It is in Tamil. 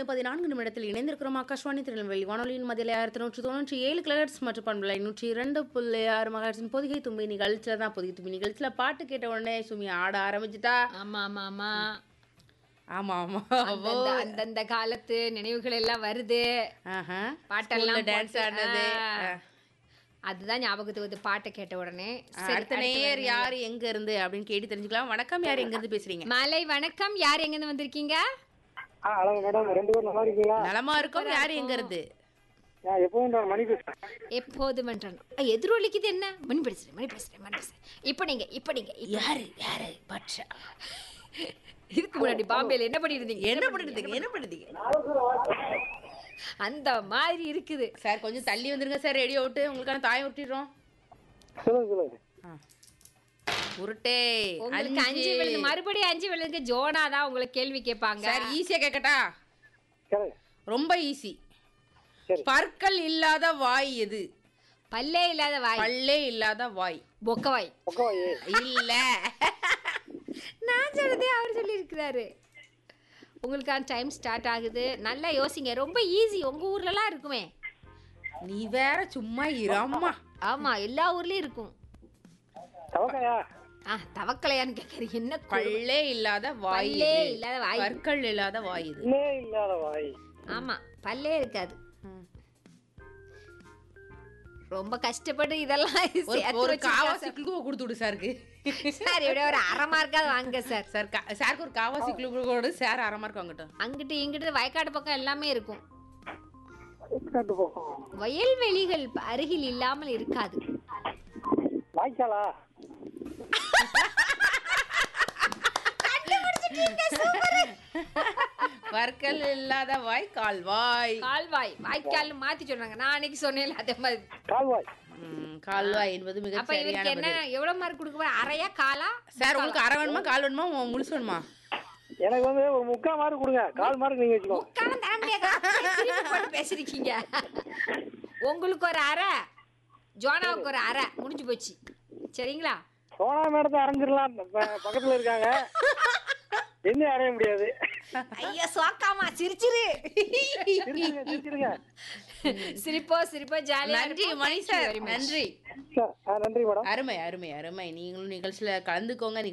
மணி பதினான்கு நிமிடத்தில் இணைந்திருக்கிறோம் ஆகாஷ்வாணி திருநெல்வேலி வானொலியின் மதியில் ஆயிரத்தி நூற்றி தொண்ணூற்றி ஏழு கிளர்ஸ் மற்றும் பண்பலை நூற்றி இரண்டு புள்ளி ஆறு மகாட்சின் பொதிகை தும்பி நிகழ்ச்சியில் தான் பொதிகை தும்பி நிகழ்ச்சியில் பாட்டு கேட்ட உடனே சுமி ஆட ஆரம்பிச்சிட்டா ஆமா ஆமா ஆமா ஆமா ஆமா அந்தந்த அந்தந்த காலத்து நினைவுகள் எல்லாம் வருது ஆஹா பாட்டெல்லாம் டான்ஸ் போட்டு, ஆடினது ஆ. அதுதான் ஞாபகத்துக்கு வந்து பாட்டை கேட்ட உடனே சரி, அடுத்த நேயர் யார் எங்க இருந்து அப்படின்னு கேட்டு தெரிஞ்சுக்கலாம் வணக்கம் யார் எங்க இருந்து பேசுறீங்க மாலை வணக்கம் யார் எங்க இருந்து வந்திருக்கீங்க ஆ ஹலோ மேடம் ரெண்டு பேரும் நல்லா இருக்கீங்களா நலமா இருக்கும் யார் எங்க இருந்து நான் எப்பவும் நான் மணி பேசுறேன் எப்போது மன்றானோ எதிரொலிக்குது என்ன மணி பேசுறேன் மணி பேசுறேன் மணி பேசுறேன் இப்போ நீங்க இப்போ நீங்க இப்ப- யாரு யாரு பட்சா இதுக்கு முன்னாடி பாம்பேல என்ன பண்ணிருந்தீங்க என்ன பண்ணிருந்தீங்க என்ன பண்ணிருந்தீங்க அந்த மாதிரி இருக்குது சார் கொஞ்சம் தள்ளி வந்துருங்க சார் ரேடியோ விட்டு உங்களுக்கான தாயம் விட்டுடுறோம் சொல்லுங்க சொல்லுங்க உருட்டே உங்களுக்கு அஞ்சு விழுந்து மறுபடியும் அஞ்சு விழுந்து ஜோனா தான் உங்களை கேள்வி கேட்பாங்க சார் ஈஸியா கேட்கட்டா கேளுங்க ரொம்ப ஈஸி சரி பற்கள் இல்லாத வாய் எது பல்லே இல்லாத வாய் பல்லே இல்லாத வாய் பொக்கவாய் பக்கவாயே இல்ல நான் சொன்னதே அவர் சொல்லியிருக்கிறாரு உங்களுக்கான டைம் ஸ்டார்ட் ஆகுது நல்லா யோசிங்க ரொம்ப ஈஸி உங்க ஊர்லலாம் இருக்குமே நீ வேற சும்மா இராமா ஆமா எல்லா ஊர்லயும் இருக்கும் தவக்கையா ஆ தவக்கலையான்னு கேட்கறீங்க என்ன கொ- பல்லே இல்லாத வாய் பல்லே எது? இல்லாத வாய் பற்கள் இல்லாத வாய் இது இல்லே இல்லாத வாய் ஆமா பல்லே இருக்காது ரொம்ப கஷ்டப்பட்டு இதெல்லாம் ஒரு சேர்த்து ஒரு வச்சிருக்கா காவாசி குழுவை கொடுத்து விடு சாருக்கு சார். சார் எப்படியோ ஒரு அரை மார்க்காவது வாங்க சார் சார் கா- சாருக்கு ஒரு காவாசி குழு கூட சார் அரை மார்க் வாங்கட்டும் அங்கிட்டு இங்கிட்டு வயக்காடு பக்கம் எல்லாமே இருக்கும் காட்டு போகும் வயல்வெளிகள் அருகில் இல்லாமல் இருக்காது வாய்க்காலா பற்கள் இல்லாத வாய் கால்வாய் கால்வாய் வாய்க்கால் மாத்தி சொன்னாங்க நான் அன்னைக்கு சொன்னேன்ல அதே மாதிரி கால்வாய் ம், கால்வாய் என்பது மிக அப்ப இவருக்கு சரியான என்ன பதில் எவ்வளவு மார்க் கொடுக்க போற அரையா காலா சார் உங்களுக்கு அரை வேணுமா கால் வேணுமா மு- முழுசு வேணுமா எனக்கு வந்து ஒரு முக்கால் மார்க் கொடுங்க கால் மார்க் நீங்க வச்சுக்கோ முக்காலம் தர முடியாது திருப்பி போட்டு பேசிருக்கீங்க உங்களுக்கு ஒரு அரை ஜோனாவுக்கு ஒரு அரை முடிஞ்சு போச்சு சரிங்களா சோனா மேடத்தை அரைஞ்சிடலாம் ப- பக்கத்துல இருக்காங்க என்ன அறைய முடியாது ஐயா சோக்காமா சிரிச்சிரு சிரிச்சிருங்க சிரிச்சிருங்க சிரிப்போ சிரிப்போ ஜாலியா நன்றி மணி சார் நன்றி சார் ஆ, நன்றி மேடம் அருமை அருமை அருமை நீங்களும் நிகழ்ச்சியில கலந்துக்கோங்க